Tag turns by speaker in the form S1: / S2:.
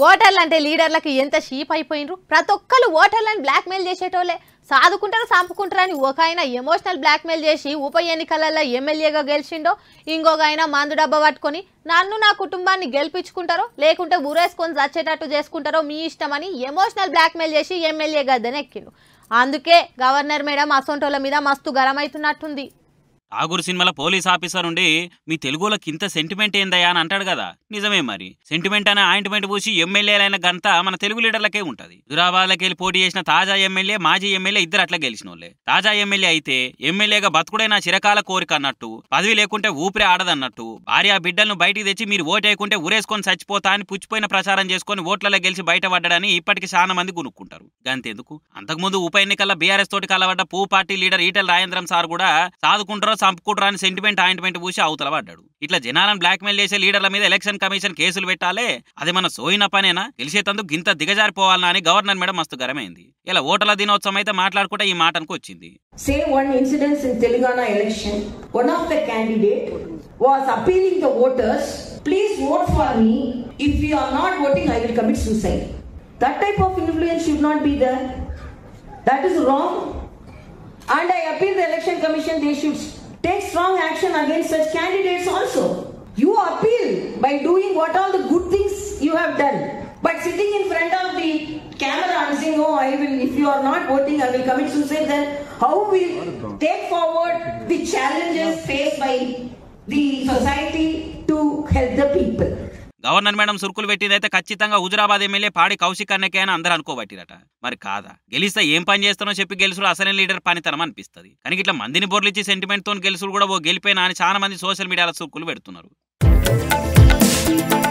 S1: ఓటర్లు అంటే లీడర్లకు ఎంత షీప్ అయిపోయినరు ప్రతి ఒక్కరు ఓటర్లను బ్లాక్మెయిల్ చేసేటోళ్ళే సాదుకుంటారు చంపుకుంటారని ఒక ఆయన ఎమోషనల్ బ్లాక్మెయిల్ చేసి ఉప ఎన్నికలలో ఎమ్మెల్యేగా గెలిచిండో ఇంకొక ఆయన మందు డబ్బా పట్టుకొని నన్ను నా కుటుంబాన్ని గెలిపించుకుంటారో లేకుంటే ఊరేసుకొని చచ్చేటట్టు చేసుకుంటారో మీ ఇష్టమని ఎమోషనల్ బ్లాక్మెయిల్ చేసి ఎమ్మెల్యే గద్దెని ఎక్కిండు అందుకే గవర్నర్ మేడం అసొంటోళ్ళ మీద మస్తు గరం అవుతున్నట్టుంది
S2: ఆగురు సినిమాల పోలీస్ ఆఫీసర్ ఉండి మీ తెలుగులోకి ఇంత సెంటిమెంట్ ఏందయ్యా అని అంటాడు కదా నిజమే మరి సెంటిమెంట్ అనే ఆయింట్మెంట్ పూసి ఎమ్మెల్యేలైన గంత మన తెలుగు లీడర్లకే ఉంటది హుజురాబాద్లోకి వెళ్ళి పోటీ చేసిన తాజా ఎమ్మెల్యే మాజీ ఎమ్మెల్యే ఇద్దరు అట్లా గెలిచిన వాళ్ళే తాజా ఎమ్మెల్యే అయితే ఎమ్మెల్యేగా బతుకుడే నా చిరకాల కోరిక అన్నట్టు పదవి లేకుంటే ఊపిరి ఆడదన్నట్టు భార్య బిడ్డలను బయటికి తెచ్చి మీరు ఓటేయకుంటే ఊరేసుకొని చచ్చిపోతా అని పుచ్చిపోయిన ప్రచారం చేసుకొని ఓట్లలో గెలిచి బయటపడ్డాడని ఇప్పటికి చాలా మంది గునుక్కుంటారు గంతెందుకు అంతకుముందు ఉప ఎన్నికల్లో బీఆర్ఎస్ తోటి కలవడ్డ పూ party leader Eatala Rajendram sir కూడా సాదుకుంటారో చంపుకుంటారో అని సెంటిమెంట్ ఆయింట్మెంట్ పూసి అవతల పడ్డాడు ఇట్లా జనాలను బ్లాక్మెయిల్ చేసే లీడర్ల మీద ఎలక్షన్ కమిషన్ కేసులు పెట్టాలే అది మన సోయిన పనేనా గెలిచేతందుకు గింత దిగజారిపోవాలనా అని గవర్నర్ మేడం మస్తు గరమైంది ఇలా ఓటర్ల దినోత్సవం అయితే మాట్లాడుకుంటే ఈ మాటకు వచ్చింది
S3: Say one incident in Telangana election, one of the candidate was appealing the voters, please vote for me. If you are not voting, I will commit suicide. That type of influence should not be there. That is wrong. And I appeal the election commission, they should take strong action against such candidates also. You appeal by doing what all the good things you have done. But sitting in front of the camera and saying, oh, I will, if you are not voting, I will commit suicide, then how will take forward the challenges faced by the society to help the people?
S2: Governor madam సురుకులు పెట్టిందైతే ఖచ్చితంగా Huzurabad MLA పాడి కౌశిక్ అన్నకే అని అందరూ అనుకోబట్టిరట మరి కాదా గెలిస్తే ఏం పని చేస్తానో చెప్పి గెలుసుడు అసలైన లీడర్ పనితనం అనిపిస్తుంది కానీ ఇట్లా మందిని బొర్లిచ్చి సెంటిమెంట్ తో గెలుసుడు కూడా ఓ గెలిపోయినా అని చాలా మంది సోషల్ మీడియాలో సురుకులు పెడుతున్నారు